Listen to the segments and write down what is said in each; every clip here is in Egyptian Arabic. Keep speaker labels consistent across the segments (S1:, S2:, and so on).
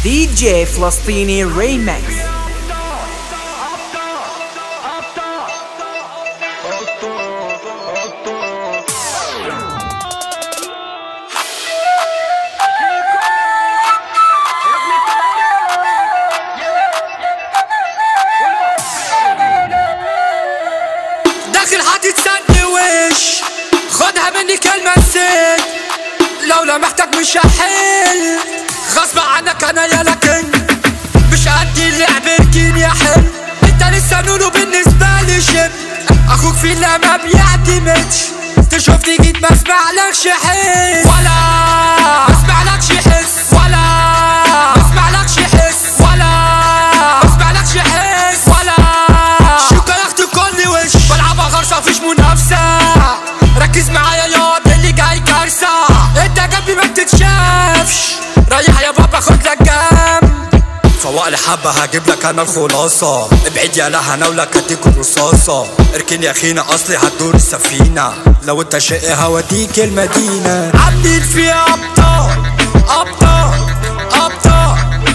S1: دي جي فلسطيني ريمكس
S2: داخل هتتسني وش خدها مني كلمة نسيت لو لمحتك مش هحل غصب عنك انا يا لكن مش قد اللعب اركين يا حل انت لسه نونو بالنسبة لي شب اخوك في اللي ما بيعتمدش تشوفني جيت ما اسمعلكش حس ولا ما اسمعلكش حس ولا ما اسمعلكش حس ولا ما اسمعلكش حس ولا شوكا يا اختي كل وش بلعبها غرصة مفيش منافسة ركز معايا يا اللي جاي كارثة انت جنبي ما بتتشافش ريح يا بابا خد لك جنب فوق لي حبة هجيب لك انا الخلاصة ابعد يا لها انا ولك اديك الرصاصة اركن يا اخينا اصلي هتدور السفينة لو انت شقي هوديك المدينة عاملين فيها ابطال ابطال ابطال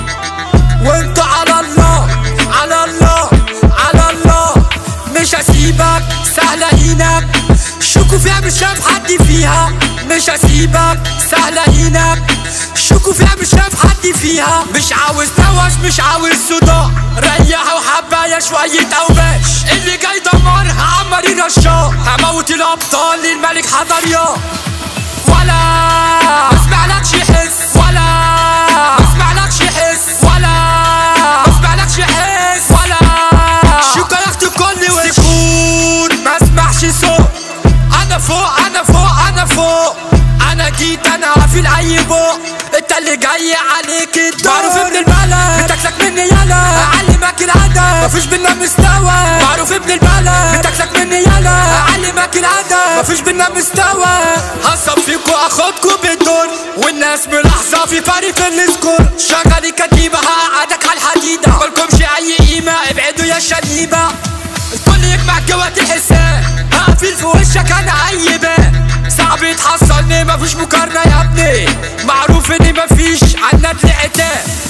S2: وانتوا على الله على الله على الله مش هسيبك سهلة هناك شوكوا فيها مش شايف حد فيها مش هسيبك سهلة هناك شوكوا فيها مش شايف حد فيها مش عاوز نوش مش عاوز صداع ريح وحباية شوية اوباش اللي جاي دمرها عمري رشاق هموت الابطال للملك حضر يا ولا اسمعلكش حس ولا اسمعلكش حس ولا اسمعلكش حس ولا شوكا يا اختي كل وش سكون ما اسمعش صوت انا فوق انا فوق انا فوق انا جيت انا هفيل اي بوق انت اللي جاي عليك الدور معروف ابن البلد بتاكلك مني يلا اعلمك الادب مفيش بينا مستوى معروف ابن البلد بتاكلك مني يلا اعلمك الادب مفيش بينا مستوى هصب فيكوا اخدكوا بالدور والناس ملاحظه في فريق السكور شغلي كتيبه هقعدك على الحديده مالكمش اي قيمه ابعدوا يا شنيبه الكل يجمع جوة الحساب هقفل في وشك انا عيبان صعب يتحصلني مفيش مقارنة يا ابني معروف اني مفيش عنا عتاب